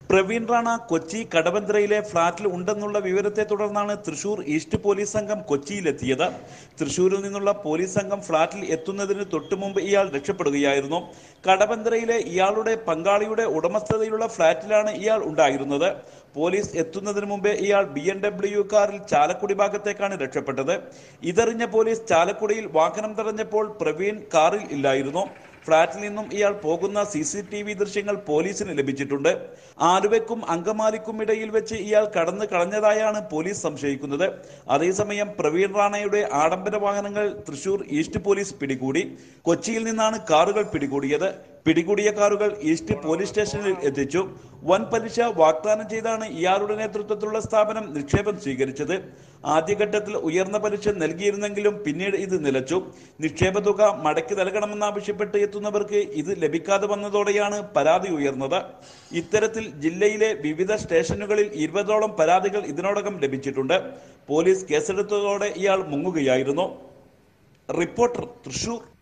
പ്രവീൺ റാണ കൊച്ചി കടവന്ത്രയിലെ ഫ്ളാറ്റിൽ ഉണ്ടെന്നുള്ള വിവരത്തെ തുടർന്നാണ് തൃശൂർ ഈസ്റ്റ് പോലീസ് സംഘം കൊച്ചിയിലെത്തിയത് തൃശൂരിൽ നിന്നുള്ള പോലീസ് സംഘം ഫ്ളാറ്റിൽ എത്തുന്നതിന് തൊട്ടു മുമ്പ് ഇയാൾ രക്ഷപ്പെടുകയായിരുന്നു കടവന്ത്രയിലെ ഇയാളുടെ പങ്കാളിയുടെ ഉടമസ്ഥതയിലുള്ള ഫ്ളാറ്റിലാണ് ഇയാൾ ഉണ്ടായിരുന്നത് പോലീസ് എത്തുന്നതിന് മുമ്പേ ഇയാൾ ബി എം ഡബ്ല്യു കാറിൽ ചാലക്കുടി ഭാഗത്തേക്കാണ് രക്ഷപ്പെട്ടത് ഇതറിഞ്ഞ പോലീസ് ചാലക്കുടിയിൽ വാഹനം തടഞ്ഞപ്പോൾ പ്രവീൺ കാറിൽ ഇല്ലായിരുന്നു ഫ്ളാറ്റിൽ നിന്നും ഇയാൾ പോകുന്ന സി സി ടി വി ദൃശ്യങ്ങൾ പോലീസിന് ലഭിച്ചിട്ടുണ്ട് ആലുവയ്ക്കും അങ്കമാലിക്കും ഇടയിൽ വെച്ച് ഇയാൾ കടന്നു കളഞ്ഞതായാണ് പോലീസ് സംശയിക്കുന്നത് അതേസമയം പ്രവീൺ റാണയുടെ ആഡംബര വാഹനങ്ങൾ തൃശൂർ ഈസ്റ്റ് പോലീസ് പിടികൂടി കൊച്ചിയിൽ നിന്നാണ് കാറുകൾ പിടികൂടിയത് പിടികൂടിയ കാറുകൾ ഈസ്റ്റ് പോലീസ് സ്റ്റേഷനിൽ എത്തിച്ചു വൻ പലിശ വാഗ്ദാനം ചെയ്താണ് ഇയാളുടെ നേതൃത്വത്തിലുള്ള സ്ഥാപനം നിക്ഷേപം സ്വീകരിച്ചത് ആദ്യഘട്ടത്തിൽ ഉയർന്ന പലിശ നൽകിയിരുന്നെങ്കിലും പിന്നീട് ഇത് നിലച്ചു നിക്ഷേപ തുക മടക്കി നൽകണമെന്നാവശ്യപ്പെട്ട് എത്തുന്നവർക്ക് ഇത് ലഭിക്കാതെ വന്നതോടെയാണ് പരാതി ഉയർന്നത് ഇത്തരത്തിൽ ജില്ലയിലെ വിവിധ സ്റ്റേഷനുകളിൽ ഇരുപതോളം പരാതികൾ ഇതിനോടകം ലഭിച്ചിട്ടുണ്ട് പോലീസ് കേസെടുത്തതോടെ ഇയാൾ മുങ്ങുകയായിരുന്നു റിപ്പോർട്ടർ തൃശൂർ